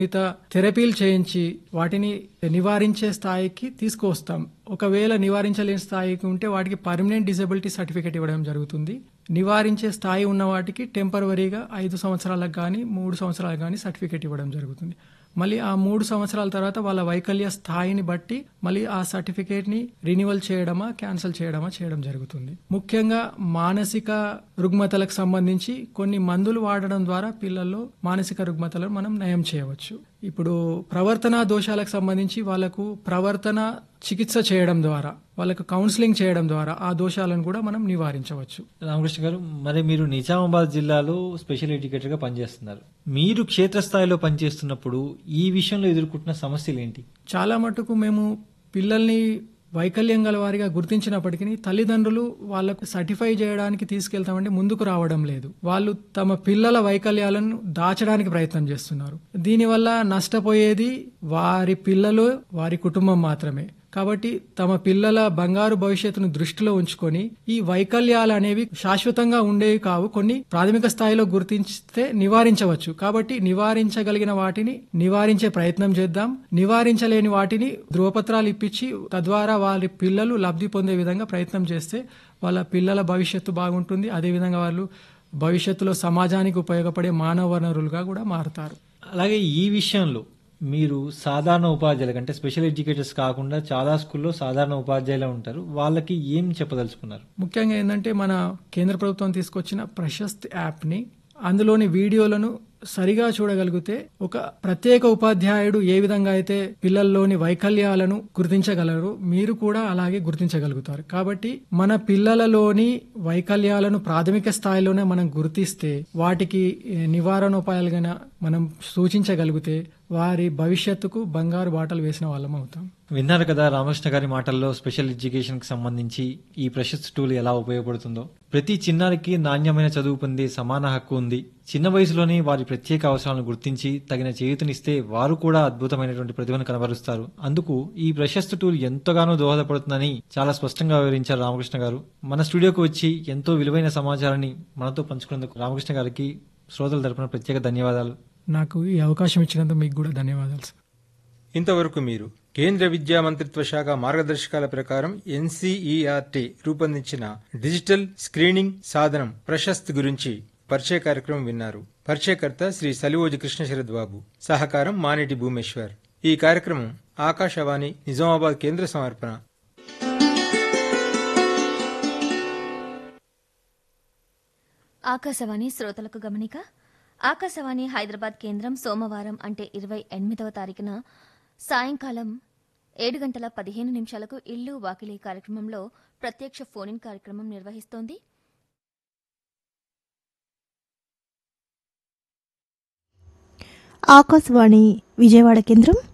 మిగత థెరపీలు చేయించి వాటిని నివారించే స్థాయికి తీసుకువస్తాం ఒకవేళ నివారించలేని స్థాయికి ఉంటే వాటికి పర్మనెంట్ డిజబిలిటీ సర్టిఫికేట్ ఇవ్వడం జరుగుతుంది నివారించే స్థాయి ఉన్న వాటికి టెంపరవరీగా ఐదు సంవత్సరాలకు కానీ మూడు సంవత్సరాలకు కానీ సర్టిఫికేట్ ఇవ్వడం జరుగుతుంది మళ్ళీ ఆ మూడు సంవత్సరాల తర్వాత వాళ్ళ వైకల్య స్థాయిని బట్టి మళ్ళీ ఆ సర్టిఫికేట్ ని రినివల్ చేయడమా క్యాన్సిల్ చేయడమా చేయడం జరుగుతుంది ముఖ్యంగా మానసిక రుగ్మతలకు సంబంధించి కొన్ని మందులు వాడడం ద్వారా పిల్లల్లో మానసిక రుగ్మతలను మనం నయం చేయవచ్చు ఇప్పుడు ప్రవర్తన దోషాలకు సంబంధించి వాళ్ళకు ప్రవర్తన చికిత్స చేయడం ద్వారా వాళ్ళకు కౌన్సిలింగ్ చేయడం ద్వారా ఆ దోషాలను కూడా మనం నివారించవచ్చు రామకృష్ణ గారు మరి మీరు నిజామాబాద్ జిల్లాలో స్పెషల్ ఎడ్యుకేటర్ గా పనిచేస్తున్నారు మీరు క్షేత్రస్థాయిలో పనిచేస్తున్నప్పుడు ఈ విషయంలో ఎదుర్కొంటున్న సమస్యలు ఏంటి చాలా మటుకు మేము పిల్లల్ని వైకల్యం గల వారిగా గుర్తించినప్పటికీ తల్లిదండ్రులు వాళ్ళకు సర్టిఫై చేయడానికి తీసుకెళ్తామంటే ముందుకు రావడం లేదు వాళ్ళు తమ పిల్లల వైకల్యాలను దాచడానికి ప్రయత్నం చేస్తున్నారు దీనివల్ల నష్టపోయేది వారి పిల్లలు వారి కుటుంబం మాత్రమే కాబట్టి తమ పిల్లల బంగారు భవిష్యత్తును దృష్టిలో ఉంచుకొని ఈ వైకల్యాలు అనేవి శాశ్వతంగా ఉండేవి కావు కొన్ని ప్రాథమిక స్థాయిలో గుర్తించితే నివారించవచ్చు కాబట్టి నివారించగలిగిన వాటిని నివారించే ప్రయత్నం చేద్దాం నివారించలేని వాటిని ధృవపత్రాలు ఇప్పించి తద్వారా వారి పిల్లలు లబ్ధి పొందే విధంగా ప్రయత్నం చేస్తే వాళ్ళ పిల్లల భవిష్యత్తు బాగుంటుంది అదేవిధంగా వాళ్ళు భవిష్యత్తులో సమాజానికి ఉపయోగపడే మానవ వనరులుగా కూడా మారుతారు అలాగే ఈ విషయంలో మీరు సాధారణ ఉపాధ్యాయులు అంటే స్పెషల్ ఎడ్యుకేటర్స్ కాకుండా చాలా స్కూల్లో సాధారణ ఉపాధ్యాయులు ఉంటారు వాళ్ళకి ఏం చెప్పదలుచుకున్నారు ముఖ్యంగా ఏంటంటే మన కేంద్ర ప్రభుత్వం తీసుకొచ్చిన ప్రశస్త్ యాప్ని అందులోని వీడియోలను సరిగా చూడగలిగితే ఒక ప్రత్యేక ఉపాధ్యాయుడు ఏ విధంగా అయితే పిల్లల్లోని వైకల్యాలను గుర్తించగలరు మీరు కూడా అలాగే గుర్తించగలుగుతారు కాబట్టి మన పిల్లలలోని వైకల్యాలను ప్రాథమిక స్థాయిలోనే మనం గుర్తిస్తే వాటికి ఏ, నివారణోపాయాలుగా మనం సూచించగలిగితే వారి భవిష్యత్తుకు బంగారు బాటలు వేసిన వాళ్ళం అవుతాం విన్నారు కదా రామకృష్ణ గారి మాటల్లో స్పెషల్ ఎడ్యుకేషన్ కి సంబంధించి ఈ ప్రశస్త్ టూల్ ఎలా ఉపయోగపడుతుందో ప్రతి చిన్నారికి నాణ్యమైన చదువు పొందే సమాన హక్కు ఉంది చిన్న వయసులోనే వారి ప్రత్యేక అవసరాలను గుర్తించి తగిన చేయూతనిస్తే వారు కూడా అద్భుతమైనటువంటి ప్రతిభను కనబరుస్తారు అందుకు ఈ ప్రశస్త్ టూల్ ఎంతగానో దోహదపడుతుందని చాలా స్పష్టంగా వివరించారు రామకృష్ణ గారు మన స్టూడియోకు వచ్చి ఎంతో విలువైన సమాచారాన్ని మనతో పంచుకున్నందుకు రామకృష్ణ గారికి శ్రోతల తరపున ప్రత్యేక ధన్యవాదాలు నాకు ఈ అవకాశం ఇచ్చినందుకు మీకు కూడా ధన్యవాదాలు సార్ ఇంతవరకు మీరు కేంద్ర విద్యా మంత్రిత్వ శాఖ మార్గదర్శకాల ప్రకారం ఎన్సీఈఆర్టీ రూపొందించిన డిజిటల్ స్క్రీనింగ్ సాధనం ప్రశస్త్ గురించి పరిచయ కార్యక్రమం విన్నారు పరిచయకర్త శ్రీ సలివోజి కృష్ణశరద్ బాబు సహకారం మానేటి భూమేశ్వర్ ఈ కార్యక్రమం ఆకాశవాణి నిజామాబాద్ కేంద్ర సమర్పణ ఆకాశవాణి శ్రోతలకు గమనిక ఆకాశవాణి హైదరాబాద్ కేంద్రం సోమవారం అంటే ఇరవై ఎనిమిదవ తారీఖున సాయంకాలం ఏడు గంటల పదిహేను నిమిషాలకు ఇల్లు వాకిలి కార్యక్రమంలో ప్రత్యక్ష ఫోన్ ఇన్ కార్యక్రమం నిర్వహిస్తోంది ఆకాశవాణి విజయవాడ కేంద్రం